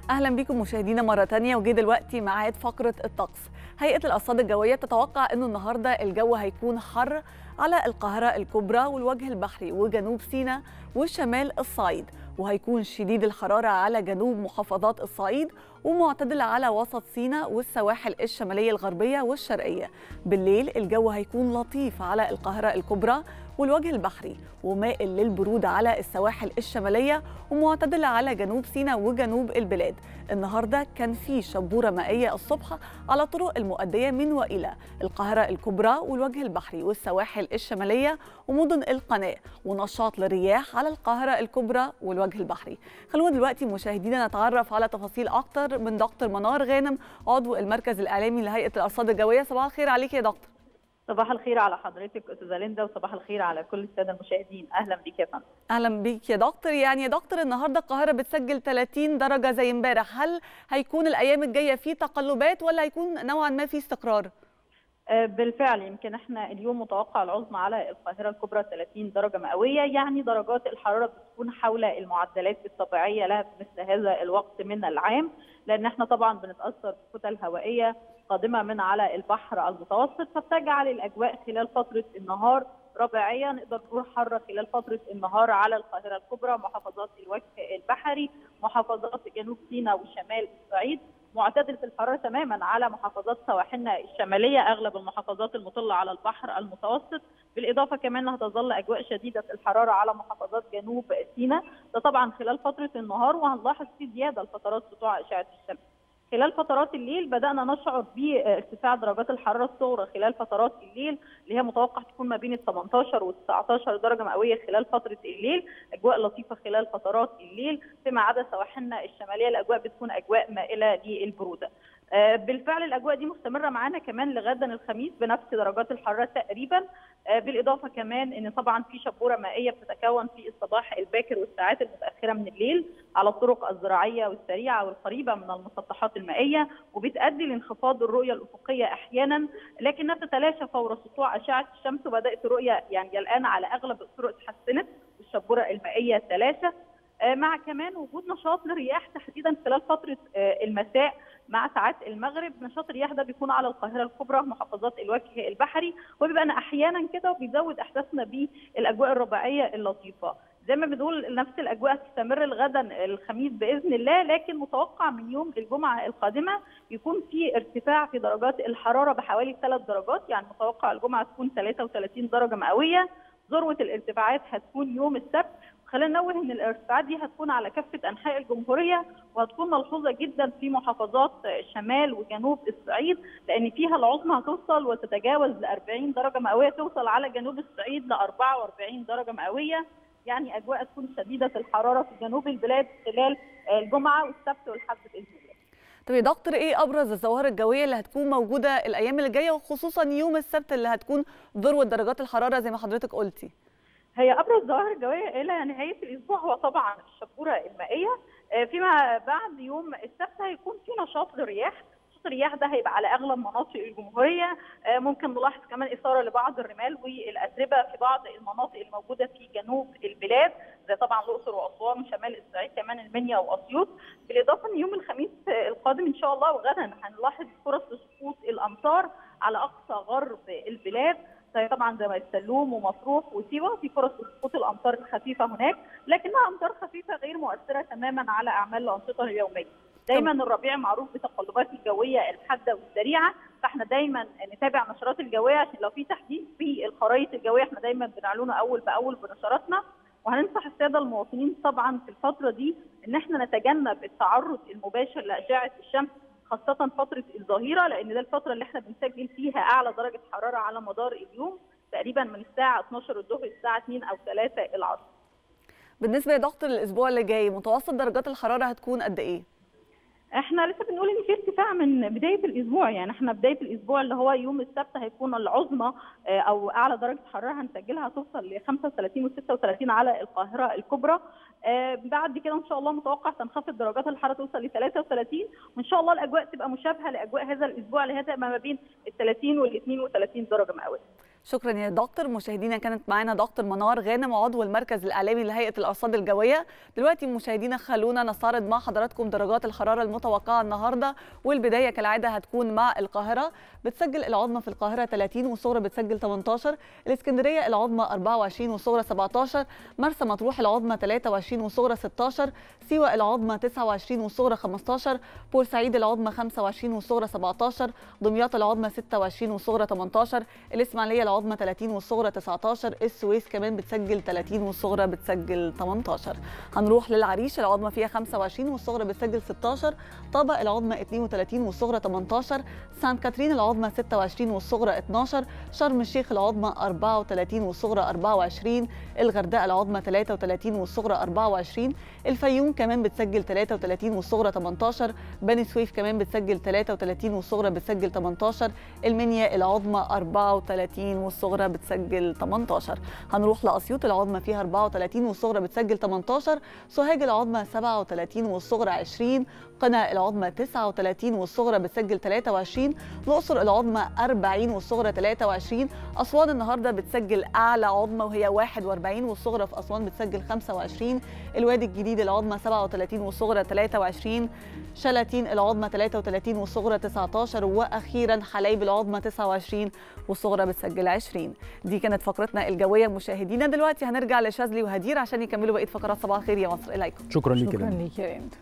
اهلا بكم مشاهدينا مره تانية وجه دلوقتي ميعاد فقره الطقس هيئه الارصاد الجويه بتتوقع انه النهارده الجو هيكون حر على القاهره الكبرى والوجه البحري وجنوب سيناء وشمال الصعيد وهيكون شديد الحراره على جنوب محافظات الصعيد ومعتدل على وسط سيناء والسواحل الشماليه الغربيه والشرقيه بالليل الجو هيكون لطيف على القاهره الكبرى والوجه البحري ومائل للبرودة على السواحل الشمالية ومعتدل على جنوب سيناء وجنوب البلاد النهاردة كان في شبورة مائية الصبح على طرق المؤدية من وإلى القاهرة الكبرى والوجه البحري والسواحل الشمالية ومدن القناة ونشاط للرياح على القاهرة الكبرى والوجه البحري خلونا دلوقتي مشاهدينا نتعرف على تفاصيل أكتر من دكتور منار غانم عضو المركز الإعلامي لهيئة الأرصاد الجوية صباح الخير عليك يا دكتور صباح الخير على حضرتك استاذه ليندا وصباح الخير على كل الساده المشاهدين اهلا بيك يا فندم اهلا بيك يا دكتور يعني يا دكتور النهارده القاهره بتسجل 30 درجه زي امبارح هل هيكون الايام الجايه في تقلبات ولا هيكون نوعا ما في استقرار بالفعل يمكن احنا اليوم متوقع العظمى على القاهره الكبرى 30 درجه مئويه يعني درجات الحراره بتكون حول المعدلات الطبيعيه لها في مثل هذا الوقت من العام لان احنا طبعا بنتاثر بكتل هوائيه قادمه من على البحر المتوسط فبتجعل الاجواء خلال فتره النهار رباعيه نقدر نقول حاره خلال فتره النهار على القاهره الكبرى محافظات الوجه البحري محافظات جنوب سيناء وشمال الصعيد معتدله الحراره تماما على محافظات سواحلنا الشماليه اغلب المحافظات المطله على البحر المتوسط بالاضافه كمان هتظل اجواء شديده الحراره على محافظات جنوب سيناء ده طبعا خلال فتره النهار وهنلاحظ في زياده لفترات سطوع اشعه الشمس خلال فترات الليل بدانا نشعر بارتفاع درجات الحراره الصغرى خلال فترات الليل اللي هي متوقع تكون ما بين ال 18 وال 19 درجه مئويه خلال فتره الليل، اجواء لطيفه خلال فترات الليل فيما عدا سواحلنا الشماليه الاجواء بتكون اجواء مائله للبروده. بالفعل الاجواء دي مستمره معانا كمان لغدا الخميس بنفس درجات الحراره تقريبا بالاضافه كمان ان طبعا في شبوره مائيه بتتكون في الصباح الباكر والساعات المتاخره من الليل على الطرق الزراعيه والسريعه والقريبه من المسطحات المائيه وبتؤدي لانخفاض الرؤيه الافقيه احيانا لكنها تتلاشى فور سطوع اشعه الشمس وبدات الرؤيه يعني الان على اغلب الطرق اتحسنت والشبوره المائيه تلاشى مع كمان وجود نشاط للرياح تحديدا خلال فتره المساء مع ساعات المغرب نشاط الرياح ده بيكون على القاهره الكبرى محافظات الوجه البحري وبيبقى احيانا كده وبيزود احساسنا بالاجواء الرباعيه اللطيفه زي ما بنقول نفس الاجواء تستمر لغدا الخميس باذن الله لكن متوقع من يوم الجمعه القادمه يكون في ارتفاع في درجات الحراره بحوالي 3 درجات يعني متوقع الجمعه تكون 33 درجه مئويه ذروه الارتفاعات هتكون يوم السبت خلينا ننوه ان الارتفاعات دي هتكون على كافه انحاء الجمهوريه وهتكون ملحوظه جدا في محافظات شمال وجنوب الصعيد لان فيها العظمى هتوصل وتتجاوز ل 40 درجه مئويه توصل على جنوب الصعيد ل 44 درجه مئويه يعني اجواء تكون شديده الحراره في جنوب البلاد خلال الجمعه والسبت والحد باذن الله. طب يا دكتور ايه ابرز الظواهر الجويه اللي هتكون موجوده الايام اللي جايه وخصوصا يوم السبت اللي هتكون ذروه درجات الحراره زي ما حضرتك قلتي؟ هي ابرز ظواهر الجويه الى نهايه الاسبوع هو طبعا الشبوره المائيه فيما بعد يوم السبت هيكون في نشاط للرياح نشاط الرياح ده هيبقى على اغلب مناطق الجمهوريه ممكن نلاحظ كمان اثاره لبعض الرمال والاتربه في بعض المناطق الموجوده في جنوب البلاد زي طبعا الاقصر واسوان وشمال الصعيد كمان المنيا واسيوط بالاضافه ان يوم الخميس القادم ان شاء الله وغدا هنلاحظ فرص لسقوط الامطار على اقصى غرب البلاد زي طبعا زي ما السلوم ومطروح وسيوه في فرص لسقوط الامطار الخفيفه هناك لكنها امطار خفيفه غير مؤثره تماما على اعمال الانشطه اليوميه. دايما الربيع معروف بتقلبات الجويه الحاده والسريعه فاحنا دايما نتابع نشرات الجويه عشان لو في تحديث في الخرائط الجويه احنا دايما بنعلنه اول باول بنشراتنا وهننصح الساده المواطنين طبعا في الفتره دي ان احنا نتجنب التعرض المباشر لاشعه الشمس خاصة فترة الظهيرة لأن ده الفترة اللي احنا بنسجل فيها أعلى درجة حرارة على مدار اليوم تقريبا من الساعة 12 الظهر للساعة 2 أو 3 العصر. بالنسبة يا دكتور الأسبوع اللي جاي متوسط درجات الحرارة هتكون قد إيه؟ احنا لسه بنقول ان في ارتفاع من بدايه الاسبوع يعني احنا بدايه الاسبوع اللي هو يوم السبت هيكون العظمى او اعلى درجه حراره هنسجلها توصل ل 35 و 36 على القاهره الكبرى بعد كده ان شاء الله متوقع تنخفض درجات الحراره توصل ل 33 وان شاء الله الاجواء تبقى مشابهه لاجواء هذا الاسبوع اللي هي تبقى ما بين ال 30 وال 32 درجه مئويه شكرا يا دكتور مشاهدينا كانت معانا دكتور منار غانم عضو المركز الاعلامي لهيئه الارصاد الجويه دلوقتي مشاهدينا خلونا نستعرض مع حضراتكم درجات الحراره المتوقعه النهارده والبدايه كالعاده هتكون مع القاهره بتسجل العظمى في القاهره 30 والصغرى بتسجل 18 الاسكندريه العظمى 24 والصغرى 17 مرسى مطروح العظمى 23 والصغرى 16 سيوه العظمى 29 والصغرى 15 بورسعيد العظمى 25 والصغرى 17 دمياط العظمى 26 والصغرى 18 الاسماعيليه العظمى 30 والصغرى 19 السويس كمان بتسجل 30 والصغرى بتسجل 18 هنروح للعريش العظمى فيها 25 والصغرى بتسجل 16 طابا العظمى 32 والصغرى 18 سانت كاترين العظمى 26 والصغرى 12 شرم الشيخ العظمى 34 والصغرى 24 الغردقه العظمى 33 والصغرى 24 الفيوم كمان بتسجل 33 والصغرى 18 بني سويف كمان بتسجل 33 والصغرى بتسجل 18 المنيا العظمى 34 والصغرى بتسجل 18 هنروح لاسيوط العظمى فيها 34 والصغرى بتسجل 18 سوهاج العظمى 37 والصغرى 20 قنا العظمى 39 والصغرى بتسجل 23 الاقصر العظمى 40 والصغرى 23 اسوان النهارده بتسجل اعلى عظمى وهي 41 والصغرى في اسوان بتسجل 25 الوادي الجديد العظمى 37 والصغرى 23 شلاتين العظمى 33 والصغرى 19 واخيرا حلايب العظمى 29 والصغرى بتسجل 20 دي كانت فقرتنا الجويه مشاهدينا دلوقتي هنرجع لشاذلي وهدير عشان يكملوا بقيه فقرات صباح الخير يا مصر اليكم شكرا ليك شكرا ليك يا رند